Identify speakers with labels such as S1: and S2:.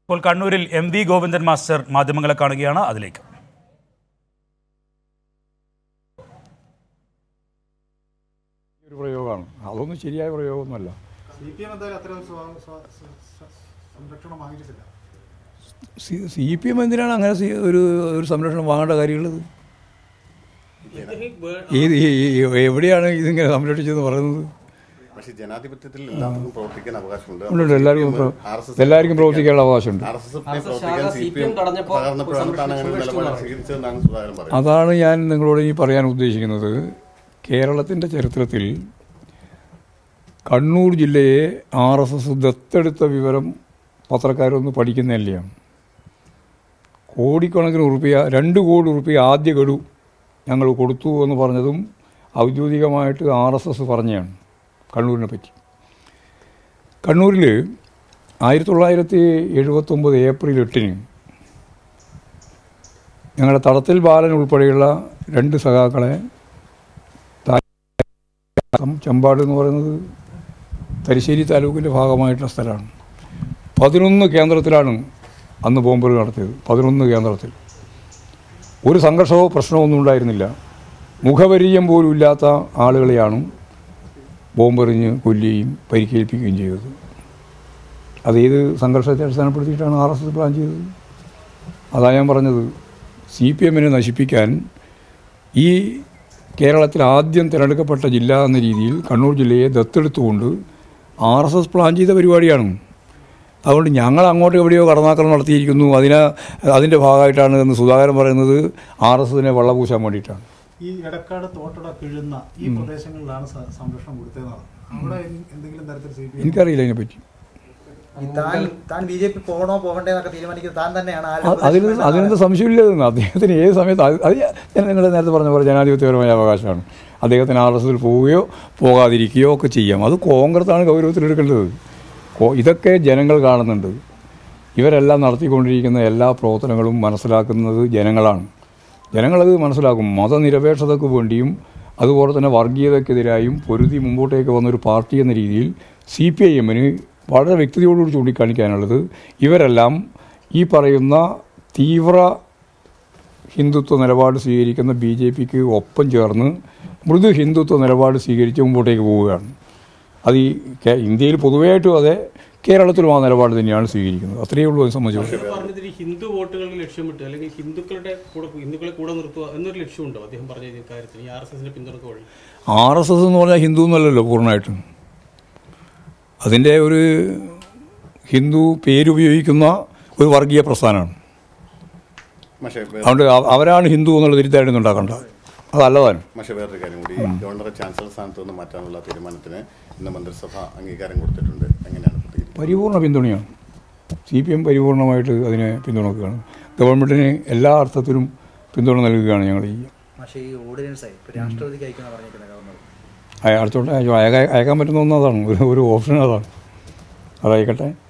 S1: ഇപ്പോൾ കണ്ണൂരിൽ M V Govindan master മാധ്യമങ്ങളെ കാണുകയാണ് അതിലേക്ക്
S2: ഒരു പ്രയോഗമാണ് അതൊന്നും ശരിയായ പ്രയോഗമൊന്നുമല്ല
S3: സി പി എം എന്തായാലും അത്തരം സ്വാ- സ്വാ- സ- സ- സംരക്ഷണം വാങ്ങിച്ചിട്ടില്ല
S2: സി പി എം എന്തിനാണ് അങ്ങനെ സി- ഒരു ഒരു സംരക്ഷണം വാങ്ങേണ്ട കാര്യമുള്ളത് ഏത് ഈ- ഈ- എവിടെയാണ് ഇതിങ്ങനെ സംരക്ഷിച്ചതെന്ന് പറയുന്നത്
S4: പക്ഷേ ജനാധിപത്യത്തിൽ എല്ലാവർക്കും പ്രവർത്തിക്കാൻ അവകാശമുണ്ട്
S2: ഉണ്ട് എല്ലാവർക്കും പ്ര-
S4: RSS
S2: എല്ലാവർക്കും പ്രവർത്തിക്കാനുള്ള അവകാശമുണ്ട്
S4: ആർ എസ് എസിനെ പ്രവർത്തിക്കാൻ സി പി എം തകർന്നപ്പോഴാണ് താൻ അങ്ങനെ ഒരു നിലപാട് സ്വീകരിച്ചതെന്നാണ് സുധാകരൻ പറയുന്നത്
S2: അതാണ് ഞാൻ നിങ്ങളോട് ഈ പറയാൻ ഉദ്ദേശിക്കുന്നത് കേരളത്തിൻ്റെ ചരിത്രത്തിൽ കണ്ണൂർ ജില്ലയെ ആർ എസ് എസ് ദത്തെടുത്ത വിവരം പത്രക്കാരൊന്ന് പഠിക്കുന്നില്ല കോടിക്കണക്കിന് ഉറുപ്പിക രണ്ട് കോടി ഉറുപ്പിക ആദ്യ ഗഡു ഞങ്ങൾ കൊടുത്തു എന്ന് പറഞ്ഞതും ഔദ്യോഗികമായിട്ട് ആർ എസ് എസ് പറഞ്ഞതാണ് കണ്ണൂരിനെ പറ്റി കണ്ണൂരിൽ ആയിരത്തി തൊള്ളായിരത്തി എഴുപത്തൊമ്പത് ഏപ്രിൽ എട്ടിന് ഞങ്ങളുടെ തടത്തിൽ ബാലൻ ഉൾപ്പെടെയുള്ള രണ്ട് സഖാക്കളെ താ- ചെമ്പാട് എന്ന് പറയുന്നത് തലശ്ശേരി താലൂക്കിൻ്റെ ഭാഗമായിട്ടുള്ള സ്ഥലമാണ് പതിനൊന്ന് കേന്ദ്രത്തിലാണ് അന്ന് ബോംബർ നടത്തിയത് പതിനൊന്ന് കേന്ദ്രത്തിൽ ഒരു സംഘർഷമോ പ്രശ്നമോ ഒന്നും ഉണ്ടായിരുന്നില്ല മുഖപരിചയം പോലും ഇല്ലാത്ത ആളുകളെയാണ് ബോംബെറിഞ്ഞ് കൊല്ലുകയും പരിക്കേൽപ്പിക്കുകയും ചെയ്തത് അതേത് സംഘർഷത്തെ അടിസ്ഥാനപ്പെടുത്തിയിട്ടാണ് ആർ എസ് എസ് പ്ലാൻ ചെയ്തത് അതാ ഞാൻ പറഞ്ഞത് സി പി എമ്മിനെ നശിപ്പിക്കാൻ ഈ കേരളത്തിൽ ആദ്യം തിരഞ്ഞെടുക്കപ്പെട്ട ജില്ല എന്ന രീതിയിൽ കണ്ണൂർ ജില്ലയെ ദത്തെടുത്തുകൊണ്ട് ആർ എസ് എസ് പ്ലാൻ ചെയ്ത പരിപാടിയാണ് അതുകൊണ്ട് ഞങ്ങൾ അങ്ങോട്ട് എവിടെയോ കടന്നാക്രമണം നടത്തിയിരിക്കുന്നു അതിന് അതിൻ്റെ ഭാഗമായിട്ടാണ് എന്ന് സുധാകരൻ പറയുന്നത് ആർ എസ് എസിനെ വെള്ളപൂശാൻ വേണ്ടിയിട്ടാണ്
S3: ഈ എടക്കാട് തോട്ടട കിഴുന്ന ഈ പ്രദേശങ്ങളിലാണ് സ- സംരക്ഷണം കൊടുത്തതെന്നാണ് അവിടെ എൻ- എന്തെങ്കിലും തരത്തിൽ സി പി എം
S2: എനിക്കറിയില്ല അതിനെപ്പറ്റി
S5: ഈ താൻ താൻ ബി ജെ പി പോകണോ പോകണ്ടേ എന്നൊക്കെ തീരുമാനിക്കുന്നത് താൻ തന്നെയാണ് ആരും
S2: അ- അതിന് അതിനെന്ത് സംശയമില്ലെന്ന് അദ്ദേഹത്തിന് ഏത് സമയത്ത് അത് അത് ഞാൻ നിങ്ങൾ നേരത്തെ പറഞ്ഞ പോലെ ജനാധിപത്യപരമായ അവകാശമാണ് അദ്ദേഹത്തിന് ആർ എസ് എസിൽ പോവുകയോ പോകാതിരിക്കുകയോ ഒക്കെ ചെയ്യാം അത് കോൺഗ്രസ്സാണ് ഗൗരവത്തിലെടുക്കേണ്ടത് കോ- ഇതൊക്കെ ജനങ്ങൾ കാണുന്നുണ്ട് ഇവരെല്ലാം നടത്തിക്കൊണ്ടിരിക്കുന്ന എല്ലാ പ്രവർത്തനങ്ങളും മനസ്സിലാക്കുന്നത് ജനങ്ങളാണ് ജനങ്ങളത് മനസ്സിലാക്കും മതനിരപേക്ഷതയ്ക്ക് വേണ്ടിയും അതുപോലെ തന്നെ വർഗീയതയ്ക്കെതിരായും പൊരുതി മുമ്പോട്ടേക്ക് വന്നൊരു പാർട്ടി എന്ന രീതിയിൽ സി പി ഐ എമ്മിന് വളരെ വ്യക്തതയോടുകൂടി ചൂണ്ടിക്കാണിക്കാനുള്ളത് ഇവരെല്ലാം ഈ പറയുന്ന തീവ്ര ഹിന്ദുത്വ നിലപാട് സ്വീകരിക്കുന്ന ബി ജെ പിക്ക് ഒപ്പം ചേർന്ന് മൃദു ഹിന്ദുത്വ നിലപാട് സ്വീകരിച്ച് മുമ്പോട്ടേക്ക് പോവുകയാണ് അത് ഈ കേ- ഇന്ത്യയിൽ പൊതുവെയായിട്ടും അതെ കേരളത്തിലും ആ നിലപാട് തന്നെയാണ് സ്വീകരിക്കുന്നത് അത്രയേ ഉള്ളൂ അതിനെ സംബന്ധിച്ച്
S6: പറഞ്ഞത് ഈ ഹിന്ദു വോട്ടുകൾക്ക് ലക്ഷ്യമിട്ട് അല്ലെങ്കിൽ ഹിന്ദുക്കളുടെ കൂടെ ഹിന്ദുക്കളെ കൂടെ നിർത്തുക എന്നൊരു ലക്ഷ്യമുണ്ടോ അദ്ദേഹം പറഞ്ഞ ഈ കാര്യത്തിൽ ഈ ആർ എസ് എസിന്റെ പിന്തുണക്ക് വഴി
S2: ആർ എസ് എസ് എന്ന് പറഞ്ഞാൽ ഹിന്ദു എന്നല്ലല്ലോ പൂർണ്ണമായിട്ടും അതിൻ്റെ ഒരു ഹിന്ദു പേരുപയോഗിക്കുന്ന ഒരു വർഗീയ പ്രസ്ഥാനമാണ്
S4: പക്ഷേ വേ-
S2: അതുകൊണ്ട് അവ- അവരാണ് ഹിന്ദു എന്നുള്ള തിരുത്തായിരുന്നു ഉണ്ടാക്കേണ്ട അതല്ല താനും
S4: പക്ഷേ വേറൊരു കാര്യം കൂടി ഗവർണറെ ചാൻസലർ സ്ഥാനത്ത് നിന്ന് മാറ്റാനുള്ള തീരുമാനത്തിന് ഇന്ന് മന്ത്രിസഭ അംഗീകാരം കൊടുത്തിട്ടുണ്ട് എങ്ങനെയാണ് പ്രതികരിക്കുന്നത്
S2: പരിപൂർണ പിന്തുണയാണ് സി പി എം പരിപൂർണമായിട്ട് അതിനെ പിന്തുണക്കുകയാണ് ഗവൺമെൻറ്റിന് എല്ലാ അർത്ഥത്തിലും പിന്തുണ നൽകുകയാണ് ഞങ്ങൾ ഈ
S5: പക്ഷേ ഈ ഓർഡിനൻസ് ഇപ്പൊ രാഷ്ട്രപതിക്ക് അയക്കുന്ന പറഞ്ഞിരിക്കുന്നത് ഗവർണർ
S2: അയ- അടുത്തോട്ട് അയ- അയക്കാൻ അയക്കാൻ പറ്റുന്ന ഒന്ന് അതാണ് ഒരു ഒരു ഓപ്ഷൻ അതാണ് അതയക്കട്ടെ